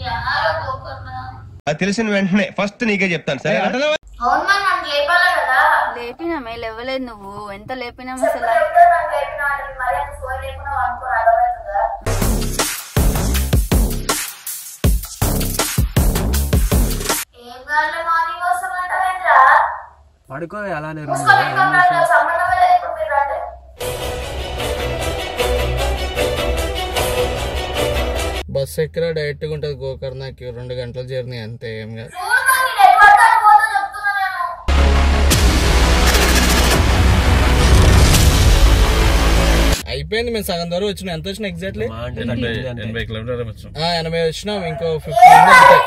అది తెలిసిన వెంటనే ఫస్ట్ నీకే చెప్తాను సరే అవును మరి నన్ను లేపాలి కదా లేపినామే లేవలేదు నువ్వు ఎంత లేపినాం అసలు చెప్తే నన్ను లేపినా అంటే మరి అంత సోయి లేకుండా అనుకోని అర్థమవుతుందా ఏం కావాలి మార్నింగ్ వస్తామంటావేంద్రా పడుకో అలానే మూసుకొని ఇంట్లో రండి. సంబంధమే లేదు ఇప్పుడు మీరు రండి బస్ ఎక్కడ డైరెక్ట్గా ఉంటుంది గోకర్ణకి రెండు గంటల జర్నీ అంతే ఏం కాదు చూడు మరి నేను ఎటు పడితే అటు పోతా చెప్తున్నా నేను అయిపోయింది మేము సగం దూరం వచ్చినాం ఎంత వచ్చినా ఎగ్జాక్ట్లీ ఎనభై కిలోమీటర్లు వచ్చాం ఎనభై వచ్చినాం ఇంకో ఫిఫ్టీ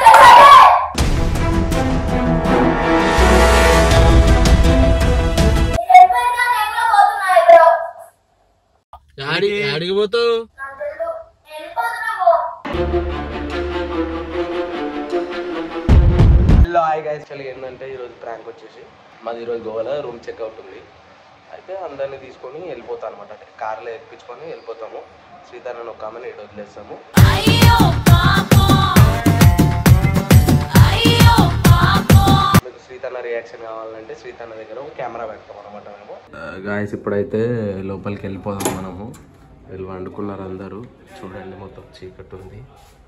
మీరు వెళ్ళిపోయినా నేను కూడా పోతున్నా ఎక్కడో. ఆడికి పోతావు నాకు తెలీదు. నేను వెళ్ళిపోతున్నా పో. హలో హాయ్ గైస్ యాక్చువల్గా ఏంటంటే ఈరోజు ప్రాంక్ వచ్చేసి మాది ఈరోజు గోవాలో రూమ్ చెక్అవుట్ ఉంది అయితే అందరినీ తీసుకొని వెళ్ళిపోతాం అనమాట అంటే కార్లో ఎక్కించుకొని వెళ్ళిపోతాము శ్రీధరన్ ఒక ఆమెను ఇటు వదిలేస్తాము మీకు శ్రీతన్న రియాక్షన్ కావాలంటే శ్రీతన్న దగ్గర ఒక కెమెరా పెడతాం అనమాట మేము గాయస్ ఇప్పుడైతే లోపలికి వెళ్ళిపోదాం మనము వీళ్ళు వండుకున్నారు అందరూ చూడండి మొత్తం చీకటి ఉంది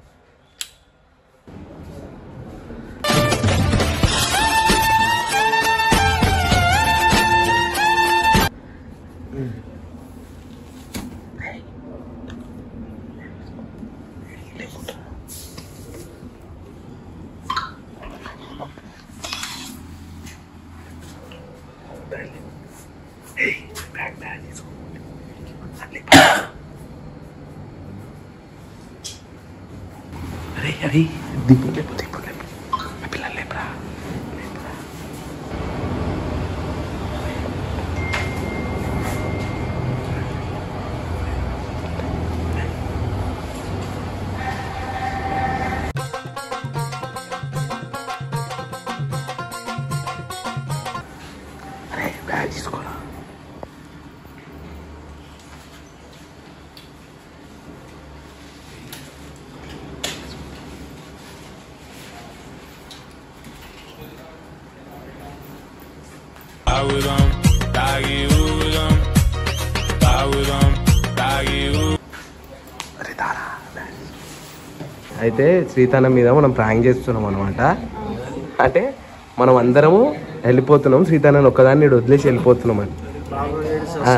అయితే శ్రీతన్న మీద మనం ప్రాంక్ చేస్తున్నాం అనమాట అంటే మనం అందరము వెళ్ళిపోతున్నాం శ్రీతన్నని ఒక్కదాన్ని ఈడు వదిలేసి వెళ్ళిపోతున్నాం అని ఆ.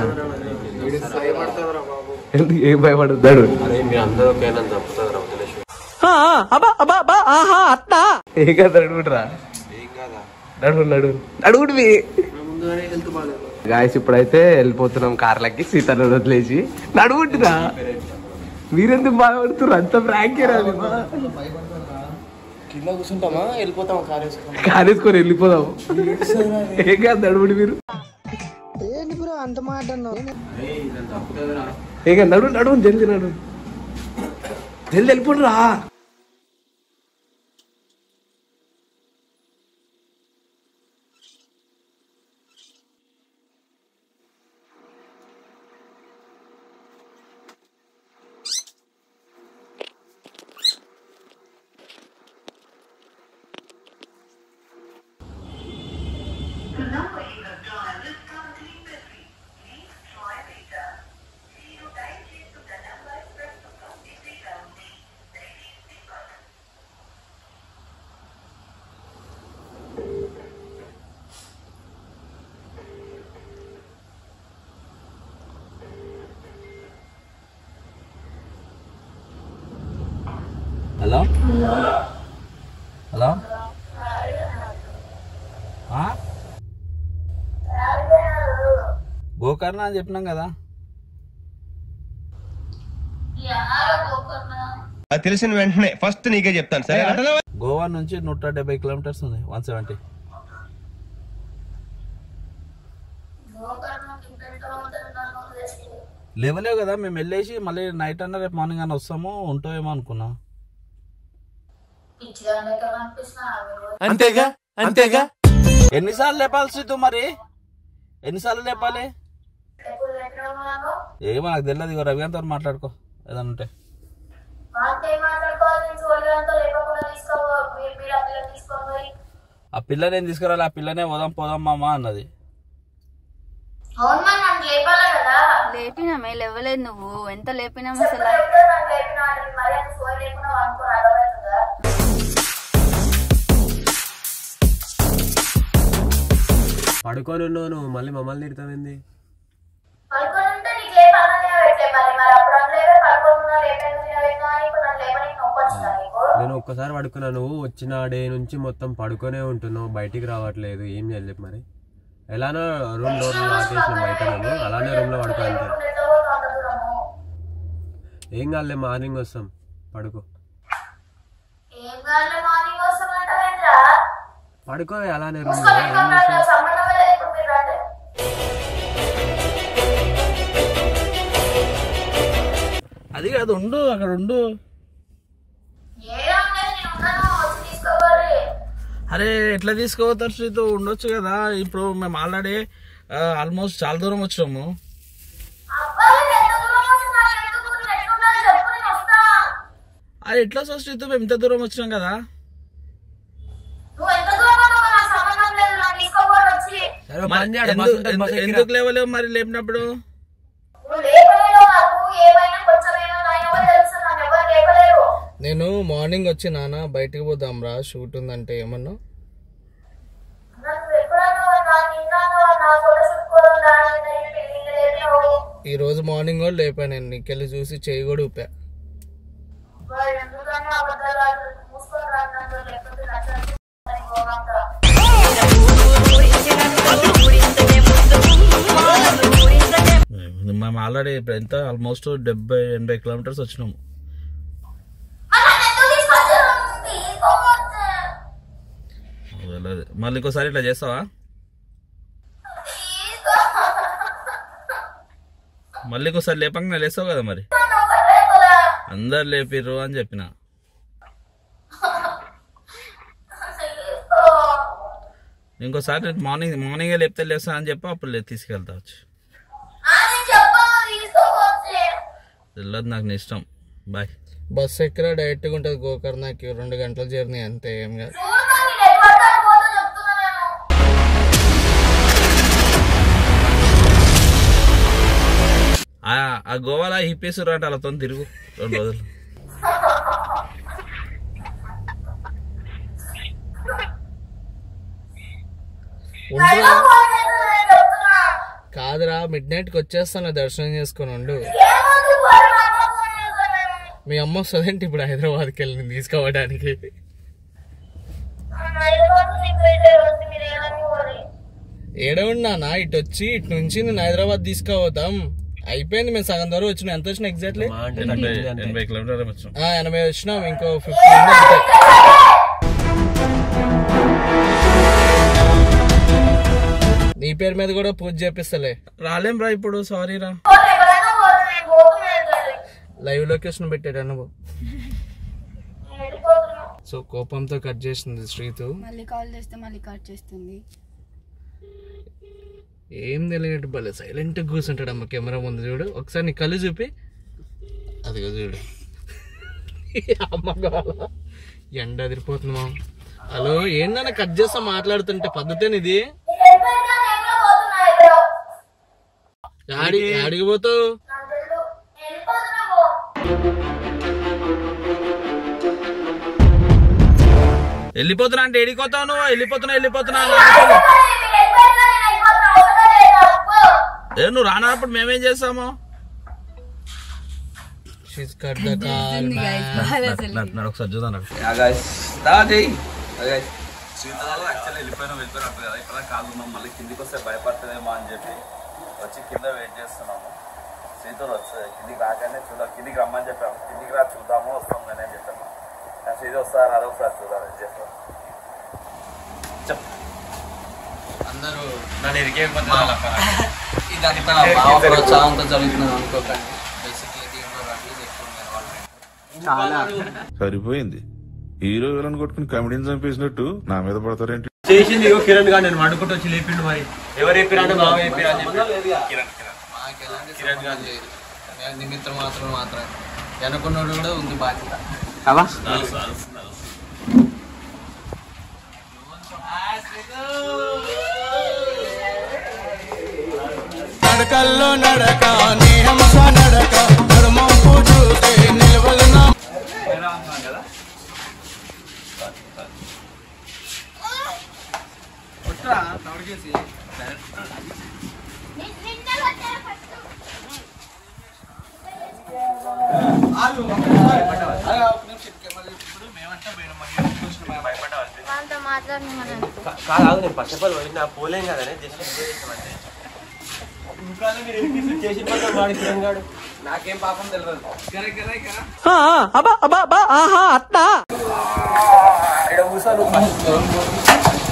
ఎందుకు ఏం భయపడతాడు ఏం కాదు అడుగుడురా నడు నడు అడుగుడు గాయస్ ఇప్పుడైతే వెళ్ళిపోతున్నాం కార్లకి సీతను వదిలేసి నడుగుంటురా మీరెందుకు బాధపడుతున్నారు అంత ప్రాంకే రాదు కింద కూర్చుంటామా వెళ్ళిపోతామా కార్ వేసుకుంటాం కారేసుకొని వెళ్ళిపోదాం ఏం కాదు నడుగుడు మీరు ఏం కాదు నడు నడు జల్ది నడు జల్ది వెళ్ళిపోండి రా హలో హలో గోకర్ణ అని చెప్పినాం కదా అది తెలిసిన వెంటనే ఫస్ట్ నీకే చెప్తాను సరే గోవా నుంచి నూట డెబ్బై కిలోమీటర్స్ ఉంది వన్ సెవెంటీ గోకర్ణకి ఇంకెంత ఉంటుంది నన్ను వదిలేసి. లేవలేవు కదా మేము వెళ్ళేసి మళ్ళీ నైట్ అన్న రేపు మార్నింగ్ అన్న వస్తాము ఉంటావేమో అనుకున్నా పిచ్చిగా లెక్క కనిపిస్తున్నా మీరు. అంతేగా అంతేగా ఎన్నిసార్లు లేపాలి సిద్ధు మరి ఎన్నిసార్లు లేపాలి ఎప్పుడు ఎక్కడ ఉన్నాను ఏమో నాకు తెలియదు ఇగో రవికాంత్ మాట్లాడుకో ఏదన్నా ఉంటే వాళ్ళతో ఏం మాట్లాడుకోవాలి నేను చూడగలంతో లేకపోతే పిల్లని ఏం తీసుకురాలి ఆ పిల్లనే పోదాం పోదాం మామ అన్నది అవును మరి నన్ను లేపాలి కదా లేపినామే లేవలేదు నువ్వు ఎంత లేపినాం అసలు ఇప్పుడు నన్ను లేపినా అంటే మరి అంత సోయి లేకుండా అనుకుని అర్థమవుతుందా పడుకొని ఉన్నావు నువ్వు మళ్ళీ మమ్మల్ని తిడతావేంది పడుకొని ఉంటే నీకు లేపాలనే పెట్టే మరి మరి అప్పుడు నన్ను లేపే పడుకోకుండా లేపేందుకు పెట్టినా ఇప్పుడు నన్ను లేపని నొప్పి వచ్చిందా నీకు నేను ఒక్కసారి పడుకున్నా నువ్వు వచ్చిన డే నుంచి మొత్తం పడుకొనే ఉంటున్నావు బయటికి రావట్లేదు ఏం చేయలేదు మరి ఎలానో రూమ్ డోర్ లాకేసిన బయట నేను అలానే రూమ్ లో పడుకో అంతే ఇప్పుడు ఎట్లా పోతావు అంత దూరము ఏం కాదులే మార్నింగ్ వస్తాం పడుకో ఏం కాదు మార్నింగ్ వస్తామంటావేంద్రా పడుకో అలానే రూమ్ మూసుకొని పెట్టుకోమన్నాడు సంబంధమే లేదు ఇప్పుడు మీరు రండి అది కాదు ఉండు అక్కడ ఉండు ఏదో ఉండేది నేను ఉన్నాను వచ్చి తీసుకోవాలి అరే ఎట్లా తీసుకోపోతారు శ్రీతు ఉండొచ్చు కదా ఇప్పుడు మేము ఆల్రెడీ ఆల్మోస్ట్ చాలా దూరం వచ్చినాము అబ్బాయి ఎంత దూరం వస్తున్నా ఎందుకు నేను ఎట్లున్నా చెప్పు నేను వస్తా అది ఎట్లా వస్తావు శ్రీతు మేము ఇంత దూరం వచ్చినాం కదా నువ్వు ఎంత దూరం ఉన్నావో నాకు సంబంధం లేదు నన్ను తీసుకోవాలి వచ్చి సరే, మరి పని చేయండి, ఎందు- బస్సు ఉంటుంది, ఎందు- బస్సు ఎక్కిరా. ఎందుకు లేవలేవు మరి లేపినప్పుడు నువ్వు లేపలేవు నాకు ఏమైనా కొంచెమైనా నాయన కూడా తెలుసు నన్ను ఎవరు లేపలేరు నేను మార్నింగ్ వచ్చి నాన్న బయటికి పోదాం రా షూట్ ఉందంటే ఏమన్నా నన్ను ఎప్పుడన్నా నా నిన్న నా ఫోటో చుట్టుకోవడం దాని పెళ్ళిళ్ళు లేపేవు ఈ రోజు మార్నింగ్ కూడా లేపా నేను నీకెళ్ళి చూసి చేయి కూడా ఊపా వాడు ఎందుకన్నా అబద్ధాలు ఆడుతారు? మూసుకొని రా నన్ను లేకపోతే నచ్చదు అని గోవంతా మేము ఆల్రెడీ ఇప్పుడు ఎంత ఆల్మోస్ట్ డెబ్బై ఎనభై కిలోమీటర్స్ వచ్చినాము మరి నన్ను ఎందుకు తీసుకొచ్చారు? తీసుకోవద్దు. వెళ్ళదు. మళ్ళీ ఇంకోసారి ఇట్లా చేస్తావా తీసుకో. మళ్ళీ ఇంకోసారి లేపంగా లేస్తావు కదా మరి నన్ను ఒకటే కదా. అందరు లేపిర్రు అని చెప్పిన తీసుకో. ఇంకోసారి మార్నింగ్ మార్నింగే లేపితే లేస్తా అని చెప్పి అప్పుడు లే- తీసుకెళ్తా వచ్చి ఆ, నేను చెప్పను, తీసుకోవద్దు. వెళ్ళదు నాకు నీ ఇష్టం బాయ్ బస్ ఎక్కడ డైరెక్ట్గా ఉంటుంది గోకర్ణకి రెండు గంటల జర్నీ అంతే ఏం కాదు చూడు మరి నేను ఎటు పడతాను పోతా చెప్తున్నా నేను. ఆ ఆ గోవాలో హిప్పేసారు అంటే వాళ్ళతో తిరుగు రెండు రోజులు ఉండరా ఫోన్ చేసి నేను చెప్తున్నా. కాదురా మిడ్ నైట్కి వచ్చేస్తాను దర్శనం చేసుకొని ఉండు ఏమొద్దు, పోయి మా అమ్మ ఫోన్ చేస్తాను నేను. మీ అమ్మ వస్తుందంటే ఇప్పుడు హైదరాబాద్కి వెళ్ళి తీసుకోవడానికి అన్న, ఇదిగోండి నీకు వేరే వద్దు, మీరు ఏమని పోరి. ఏడ ఉన్నానా ఇటు వచ్చి ఇటు నుంచి నేను హైదరాబాద్ తీసుకుపోతాం అయిపోయింది మేము సగం దూరం వచ్చిన ఎంత వచ్చిన ఎగ్జాక్ట్లీ మా అంటే ఎనభై తగ్గింది అంతే. ఎనభై కిలోమీటర్లు వచ్చినాం ఆ, ఎనభై వచ్చినాం ఇంకో ఫిఫ్టీ నీ పేరు మీద కూడా పూజ చేపిస్తలే రాలేం రా ఇప్పుడు సారీ రా పోరు, ఎవరైనా పోరు, నేను పోతున్నాను తల్లి. లైవ్ లొకేషన్ పెట్టాడు అనుభవం నేను వెళ్ళిపోతున్నా. సో కోపంతో కట్ చేసింది శ్రీతు మళ్ళీ కాల్ చేస్తే మళ్ళీ కట్ చేస్తుంది ఏం తెలియనట్టు భలే సైలెంట్ కూర్చుంటాడు అమ్మ కెమెరా ముందు చూడు ఒకసారి నీ కళ్ళు చూపి అదిగో చూడు అమ్మ గోల. ఎండ అదిరిపోతుంది మా హలో ఏందన్న కట్ చేస్తా మాట్లాడుతుంటే పద్ధతేని ఇది నేను వెళ్ళిపోయినా నేను కూడా పోతున్నా ఎక్కడో. యాడి యాడికి పోతావు నాకు తెలీదు. నేను వెళ్ళిపోతున్నా పో. వెళ్ళిపోతున్నా అంటే ఎడిపోతావు నువ్వు వెళ్ళిపోతున్నా వెళ్ళిపోతున్నా అని మీరు అనుకోకు. వెళ్ళిపోయినా నేను వెళ్ళిపోతున్నా. ఒకటే లేదా? పో. ఏ నువ్వు రానప్పుడు మేమేం చేస్తాము షీస్ కట్ ద కాల్ నడు ఒకసారి చూద్దాం నాకు యాక్చువల్లీ వెళ్ళిపోయినా వెళ్ళిపోయినట్టు కదా ఇక్కడ కాదు ఉన్నాం మళ్ళీ కిందికి వస్తే భయపడుతుందేమో అని చెప్పి వచ్చి కింద వెయిట్ చేస్తున్నాము సీతూరు వస్తే కిందికి రాగానే చూద్దాం కిందికి రమ్మని చెప్పాము కిందికి రా చూద్దాము వస్తాం కానీ అని చెప్పాము కానీ సీత వస్తారు అదో ఒకసారి చూద్దాం వెయిట్ చేస్తాం చెప్పు అందరూ నన్ను ఇరికే ఇదంతా బాగా ప్రోత్సాహంతో జరుగుతుంది అనుకోకండి బేసిక్లీ దీంట్లో రద్దీ ఎక్కువ ఉన్నాయి వాళ్ళకి సరిపోయింది హీరో విలన్ కొట్టుకుని కమెడీని చంపేసినట్టు నా మీద పడతారేంటి చేసింది ఇగో కిరణ్ గారు నేను వండుకుంటూ వచ్చి లేపిండు మరి ఎవరు చెప్పిరా అంటే బాగా చెప్పిరా అని చెప్పి మాకు ఎలాంటి సంబంధం లేదు నేను నిమిత్తం మాత్రం మాత్రం వెనుకున్నోడు కూడా ఉంది బాధ్యత నడకల్లో నడక నీ హంస నడక ధర్మంపు చూస్తే నిలవలన వాళ్ళతో మాట్లాడి మనం కాదు ఆగు, నేను ఫస్ట్ ఆఫ్ ఆల్ పోయినా పోలేం కదా జస్ట్ ఎంజాయ్ చేసామంటే చేసి పక్కన వాడి కిరణ్ గాడు నాకేం పాపం తెలియదు ఇక్కడ కూర్చోను ఫస్ట్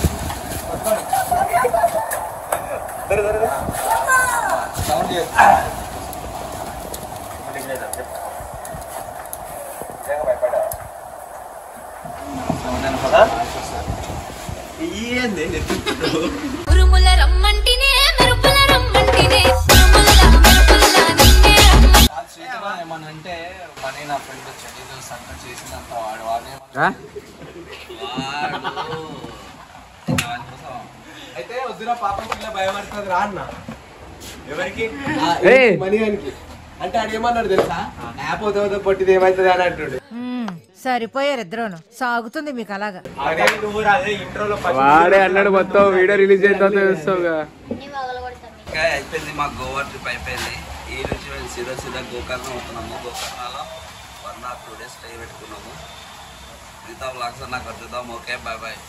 ఉరుముల రమ్మంటినే మెరుపుల రమ్మంటినే ఉరుముల మెరుపుల నిన్నే రమ్మంటినే ఏమనంటే మనీ నా ఫ్రెండ్ చెల్లి సంత చేసినంత వాడు వాడే అయితే వద్దురా పాపం పిల్ల భయపడుతుంది రా అన్న ఎవరికి మనీగానికి అంటే ఆడు ఏమన్నాడు తెలుసా యాప్ అవుతా పొట్టిది ఏమవుతుంది అని అంటుండే సరిపోయారు ఇద్దరును సాగుతుంది మీకు అలాగా అదే నువ్వు అదే ఇంట్రోలో వాడే అన్నాడు మొత్తం వీడియో రిలీజ్ అయిన తర్వాత చూస్తావుగా ఇంకా అయిపోయింది మాకు గోవా ట్రిప్ అయిపోయింది ఈ నుంచి మేము సీదా సీదా గోకర్ణ అవుతున్నాము గోకర్ణలో one or two days stay పెట్టుకున్నాము మిగతా బ్లాగ్స్ నాకు వద్దుదాం ఓకే బాయ్ బాయ్